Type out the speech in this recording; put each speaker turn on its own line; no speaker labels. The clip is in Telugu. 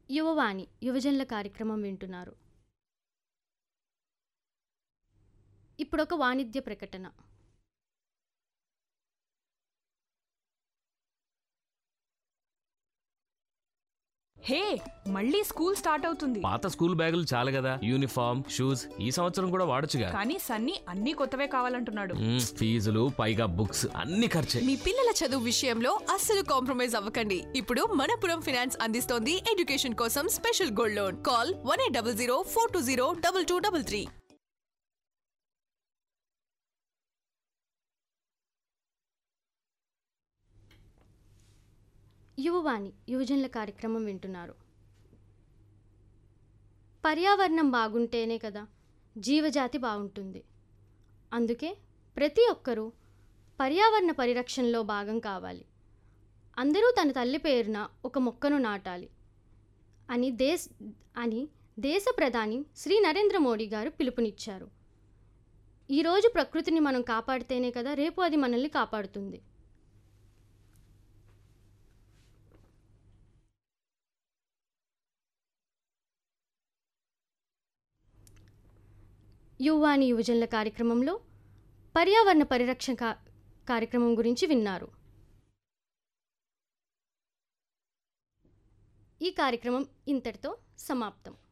యువవాణి యువజనుల కార్యక్రమం వింటున్నారు ఇప్పుడొక వాణిజ్య ప్రకటన
హే మళ్ళీ స్కూల్ స్టార్ట్ అవుతుంది
పాత స్కూల్ బ్యాగులు చాలు కదా యూనిఫామ్ షూస్ ఈ సంవత్సరం కూడా వాడొచ్చుగా
కానీ సన్నీ అన్ని కొత్తవే కావాలంటున్నాడు
మ్మ్, ఫీజులు పైగా బుక్స్ అన్ని ఖర్చే
మీ పిల్లల చదువు విషయంలో అస్సలు కాంప్రమైజ్ అవ్వకండి ఇప్పుడు మనపురం ఫినాన్స్ అందిస్తోంది ఎడ్యుకేషన్ కోసం special gold loan call one eight double zero four two zero double two double three
Yuvavani యువజనుల కార్యక్రమం వింటున్నారు పర్యావరణం బాగుంటేనే కదా జీవజాతి బాగుంటుంది అందుకే ప్రతి ఒక్కరూ పర్యావరణ పరిరక్షణలో భాగం కావాలి అందరూ తన తల్లి పేరున ఒక మొక్కను నాటాలి అని దేశ్ అని దేశ ప్రధాని శ్రీ నరేంద్ర మోడీ గారు పిలుపునిచ్చారు ఈరోజు ప్రకృతిని మనం కాపాడితేనే కదా రేపు అది మనల్ని కాపాడుతుంది యువాని యువజనుల కార్యక్రమంలో పర్యావరణ పరిరక్షణ కా- కార్యక్రమం గురించి విన్నారు ఈ కార్యక్రమం ఇంతటితో సమాప్తం